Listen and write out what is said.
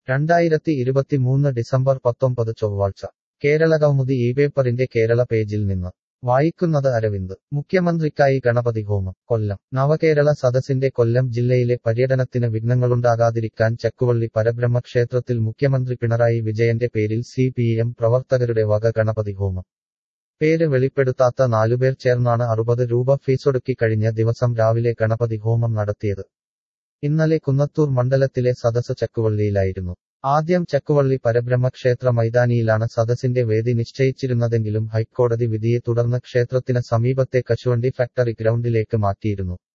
രണ്ടായിരത്തി ഇരുപത്തിമൂന്ന് ഡിസംബർ പത്തൊമ്പത് ചൊവ്വാഴ്ച കേരള കൗമുദി ഈ പേപ്പറിന്റെ കേരള പേജിൽ നിന്ന് വായിക്കുന്നത് അരവിന്ദ് മുഖ്യമന്ത്രിക്കായി ഗണപതി ഹോമം കൊല്ലം നവകേരള സദസ്സിന്റെ കൊല്ലം ജില്ലയിലെ പര്യടനത്തിന് വിഘ്നങ്ങളുണ്ടാകാതിരിക്കാൻ ചക്കുവള്ളി പരബ്രഹ്മ ക്ഷേത്രത്തിൽ മുഖ്യമന്ത്രി പിണറായി വിജയന്റെ പേരിൽ സി പി എം പ്രവർത്തകരുടെ വക ഗണപതി ഹോമം പേര് വെളിപ്പെടുത്താത്ത നാലുപേർ ചേർന്നാണ് അറുപത് രൂപ ഫീസൊടുക്കി കഴിഞ്ഞ ദിവസം രാവിലെ ഗണപതി ഹോമം നടത്തിയത് ഇന്നലെ കുന്നത്തൂർ മണ്ഡലത്തിലെ സദസ് ചക്കുവള്ളിയിലായിരുന്നു ആദ്യം ചക്കുവള്ളി പരബ്രഹ്മ ക്ഷേത്ര മൈതാനിയിലാണ് സദസ്സിന്റെ വേദി നിശ്ചയിച്ചിരുന്നതെങ്കിലും ഹൈക്കോടതി വിധിയെ തുടർന്ന് ക്ഷേത്രത്തിന് സമീപത്തെ കശുവണ്ടി ഫാക്ടറി ഗ്രൗണ്ടിലേക്ക് മാറ്റിയിരുന്നു